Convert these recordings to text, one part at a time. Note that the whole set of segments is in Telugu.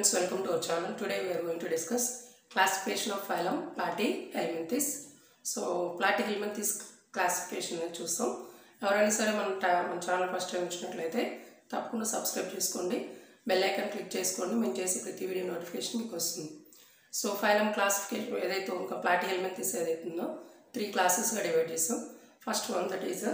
friends, welcome to our channel. Today we are going to discuss classification of phylum Platyhelminthes. So Platyhelminthes classification అనేది చూస్తాం ఎవరైనా సరే మన టా- మన ఛానల్ ఫస్ట్ టైం వచ్చినట్లయితే తప్పకుండా సబ్స్క్రైబ్ చేసుకోండి బెల్ ఐకాన్ క్లిక్ చేసుకోండి మేము చేసే ప్రతి వీడియో నోటిఫికేషన్ మీకు వస్తుంది సో ఫైలం క్లాసిఫికేషన్ ఏదైతే ఇంకా ప్లాటిహెల్మెంతిస్ ఏదైతే ఉందో త్రీ క్లాసెస్గా డివైడ్ చేస్తాం first one that is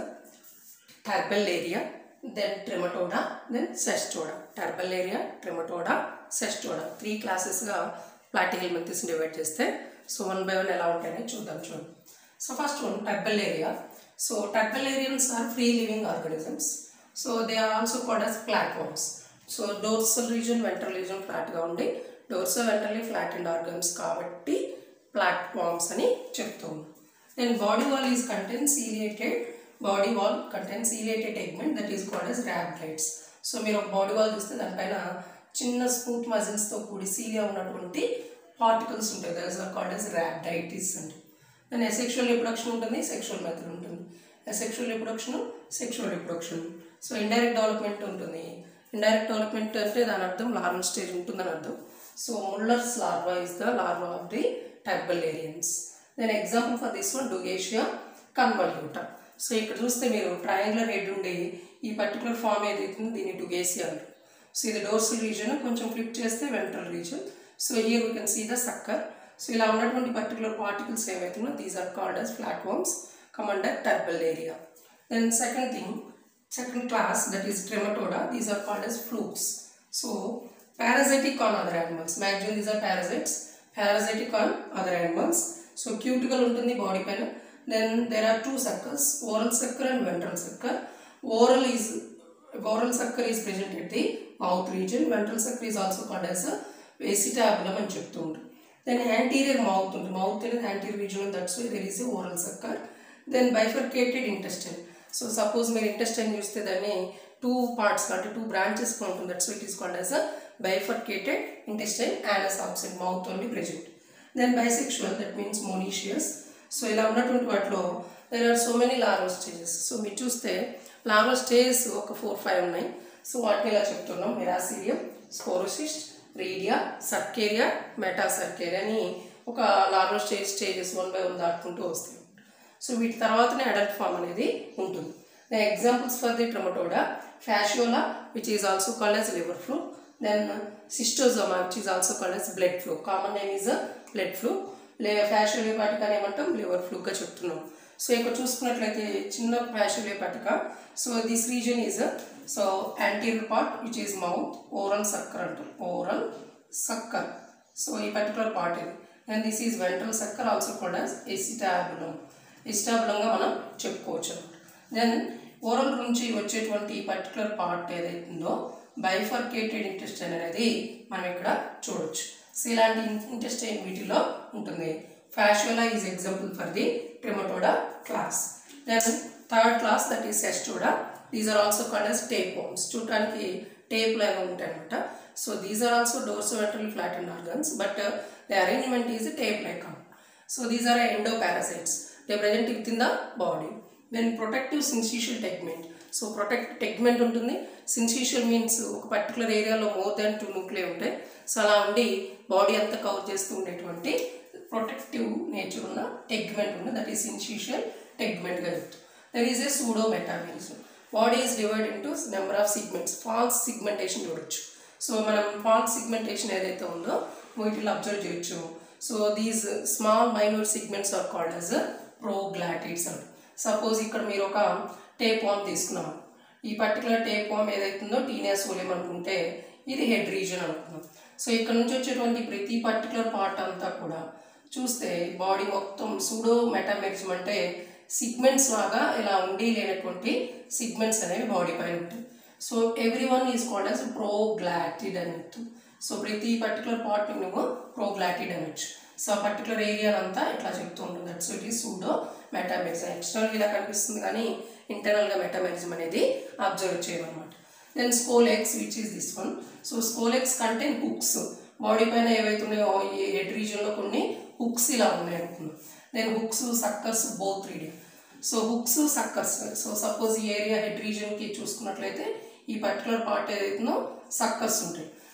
Turbellaria then Trematoda then Cestoda Turbellaria Trematoda Cestoda three క్లాసెస్గా ప్లాటిహెల్మెంతిస్ డివైడ్ చేస్తే సో వన్ బై వన్ ఎలా ఉంటాయని చూద్దాం చూడండి so first one Turbellaria so turbellarians are free living organisms so they are also called as flatworms so dorsal region ventral region ఫ్లాట్గా ఉండి dorsal ventrally flat and organs కాబట్టి ప్లాట్ఫామ్స్ అని చెప్తాము then body wall is contains ciliated body wall contains ciliated tegument that is called as rhabdites so మీరు ఒక బాడీ వాల్ చూస్తే దానిపైన చిన్న స్మూత్ మజిల్స్తో కూడి సీలియా ఉన్నటువంటి పార్టికల్స్ ఉంటాయి that is called as rhabdites అంటే దెన్ సెక్షువల్ రిప్రొడక్షన్ ఉంటుంది సెక్షువల్ మెథడ్ ఉంటుంది sexual reproduction sexual reproduction so indirect development ఉంటుంది ఇండైరెక్ట్ డెవలప్మెంట్ అంటే దాని అర్థం లార్వల్ స్టేజ్ ఉంటుందని అర్థం so Muller's larva is the larva of the turbellarians then example for this one Dugesia Convoluta so ఇక్కడ చూస్తే మీరు ట్రయాంగులర్ హెడ్ ఉండి ఈ పర్టికులర్ ఫామ్ ఏదైతుందో దీన్ని డుగేసియా అంటారు సో ఇది డోర్సల్ రీజన్ కొంచెం ఫ్లిప్ చేస్తే ventral region so here we can see the sucker so ఇలా ఉన్నటువంటి పర్టికులర్ పార్టికల్స్ ఏవైతున్నాయో these are called as flatworms come under turbellaria then second thing second class that is trematoda these are called as flukes so parasitic on other animals maximum these are parasites parasitic on other animals so cuticle ఉంటుంది బాడీ పైన then there are two suckers oral sucker and ventral sucker oral is oral sucker is present at the mouth region ventral sucker is also called as a vestitabulum అని చెప్తూ ఉంటారు దెన్ యాంటీరియర్ మౌత్ ఉంటుంది మౌత్ అనేది anterior region that's why there is a oral sucker then bifurcated intestine so suppose మీరు ఇంటెస్టైన్ చూస్తే దాన్ని టూ పార్ట్స్ అంటే టూ బ్రాంచెస్ ఉంటుంది that's it is called as a bifurcated intestine anus absent mouth only present then bisexual that means monoecious so ఇలా ఉన్నటువంటి వాటిలో there are so many larval stages so మీరు చూస్తే లార్వల్ స్టేజెస్ ఒక ఫోర్ ఫైవ్ ఉన్నాయి సో వాటిని ఇలా చెప్తున్నాం మెరాసీరియం స్పోరోసిస్ట్ రీడియా సర్కేరియా మెటాసర్కేరియా అని ఒక larval stage stages one by one దాటుకుంటూ వస్తాయి సో వీటి తర్వాతనే అడల్ట్ ఫామ్ అనేది ఉంటుంది the examples for the Trematoda Fasciola which is also called as liver fluke then Schistosoma which is also called as blood fluke common name is blood fluke లే ఫ్యాషియోలిపాటికా ఏమంటాం లివర్ ఫ్లూగా చెప్తున్నాం సో ఇక్కడ చూసుకున్నట్లయితే చిన్న Fasciola hepatica so this region is so anterior part which is mouth oral sucker అంటాం ఓరల్ సక్కర్ సో ఈ పర్టికులర్ పార్ట్ ఇది and this is ventral sucker also called as acetabulum ఎసిటాబులంగా మనం చెప్పుకోవచ్చు అనమాట దెన్ ఓరల్ నుంచి వచ్చేటువంటి ఈ పర్టికులర్ పార్ట్ ఏదైతుందో బైఫర్కేటెడ్ ఇంటెస్టైన్ అనేది మనం ఇక్కడ చూడొచ్చు సో ఇలాంటి ఇంటెస్టైన్ వీటిలో ఉంటుంది Fasciola is example for the Trematoda class then third class that is సెస్టోడా these are also called as tape worms చూడటానికి టేప్ లాగా ఉంటాయి అనమాట so these are also dorsal ventral flat and organs but the arrangement is tape like so these are endoparasites they present with in the body then protective syncytial tegument so protect tegument ఉంటుంది సిన్సిషియల్ మీన్స్ ఒక పర్టికులర్ ఏరియాలో మోర్ దాన్ టూ న్యూక్లియర్ ఉంటాయి సో అలా ఉండి బాడీ అంతా కవర్ చేస్తూ ఉండేటువంటి ప్రొటెక్టివ్ నేచర్ ఉన్న టెగ్మెంట్ ఉంది దట్ ఈస్ సిన్సిషియల్ టెగ్మెంట్గా చెప్తాం there is a pseudo metamerism body is divide into number of segments false segmentation చూడొచ్చు సో మనం ఫాల్స్ సిగ్మెంటేషన్ ఏదైతే ఉందో వీటిలో అబ్జర్వ్ చేయొచ్చు so these small minor segments are called as proglottids అంట సపోజ్ ఇక్కడ మీరు ఒక టేప్ వామ్ తీసుకున్నాం ఈ పర్టికులర్ టేప్ వామ్ ఏదైతుందో టీనియాసోలియం అనుకుంటే ఇది హెడ్ రీజన్ అనుకున్నాం సో ఇక్కడ నుంచి వచ్చేటువంటి ప్రతి పర్టికులర్ పార్ట్ అంతా కూడా చూస్తే బాడీ మొత్తం సూడో మెటామెరిజం అంటే సిగ్మెంట్స్ లాగా ఇలా ఉండి లేనటువంటి సిగ్మెంట్స్ అనేవి బాడీ పైన ఉంటాయి so every one is called as proglottid అని చెప్తాం సో ప్రతి పర్టికులర్ పార్ట్ నువ్వు ప్రోగ్లాటిడ్ అనొచ్చు సో ఆ పర్టికులర్ ఏరియా అంతా ఇట్లా చెప్తూ ఉంటుంది that so it is pseudo metamerism external ఇలా కనిపిస్తుంది కానీ ఇంటర్నల్గా మెటామెరిజం అనేది అబ్జర్వ్ చేయమన్నమాట then scolex which is this one so scolex contain hooks body పైన ఏవైతే ఉన్నాయో ఈ హెడ్ రీజన్లో కొన్ని హుక్స్ ఇలా ఉన్నాయి అనుకున్నాం then hooks suckers bothridia so hooks suckers so suppose ఈ ఏరియా హెడ్ రీజన్కి చూసుకున్నట్లయితే ఈ పర్టికులర్ పార్ట్ ఏదైతుందో సక్కర్స్ ఉంటాయి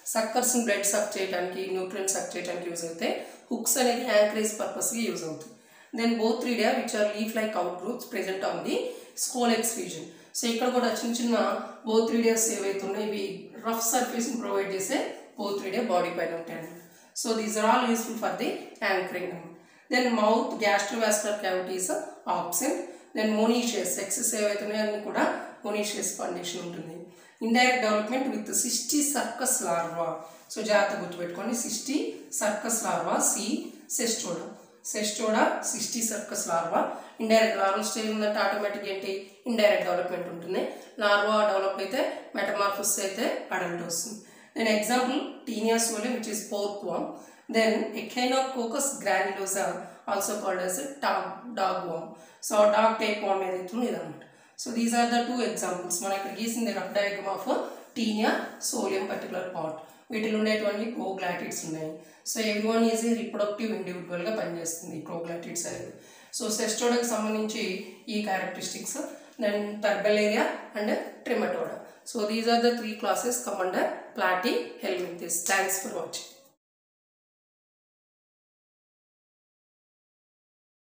సక్కర్స్ని బ్లడ్ సక్ చేయడానికి న్యూట్రియన్ సక్ చేయడానికి యూజ్ అవుతాయి హుక్స్ అనేది యాంకరేజ్ పర్పస్కి యూజ్ అవుతుంది then bothridia which are leaf like outgrowths present on the scolex region so ఇక్కడ కూడా చిన్న చిన్న బోత్ రీడియాస్ ఏవైతే ఉన్నాయో ఇవి రఫ్ సర్ఫేస్ని ప్రొవైడ్ చేసే బోత్ రీడియా బాడీ పైన ఉంటాయి అన్నమాట so these are all useful for the anchoring then mouth gastrovascular cavities absent then monoecious sexes ఏవైతే ఉన్నాయో అన్ని కూడా మోనీషియస్ కండిషన్ ఉంటుంది indirect development with cysticercus larva so జాగ్రత్త గుర్తుపెట్టుకోండి సిస్టీ సర్కస్ లార్వా సి Cestoda Cestoda cysticercus larva indirect larva stage ఉందంటే ఆటోమేటిక్ ఏంటి ఇండైరెక్ట్ డెవలప్మెంట్ ఉంటుంది లార్వా డెవలప్ అయితే మెటమార్ఫస్ అయితే అడల్ట్ వస్తుంది then example Taenia solium which is pork worm then Echinococcus granulosus also called as dog dog worm so dog type worm ఏదైతే ఉందో ఇదన్నమాట so these are the two examples మనం ఇక్కడ గీసింది rough diagram of Taenia solium particular part వీటిలో ఉండేటువంటి ప్రోగ్లాటిడ్స్ ఉన్నాయి so every one is a reproductive ఇండివిజువల్గా పనిచేస్తుంది ప్రోగ్లాటిడ్స్ అనేది సో సెస్టోడాకి సంబంధించి ఈ characteristics then Turbellaria and Trematoda so these are the three classes come under Platyhelminthes thanks for watching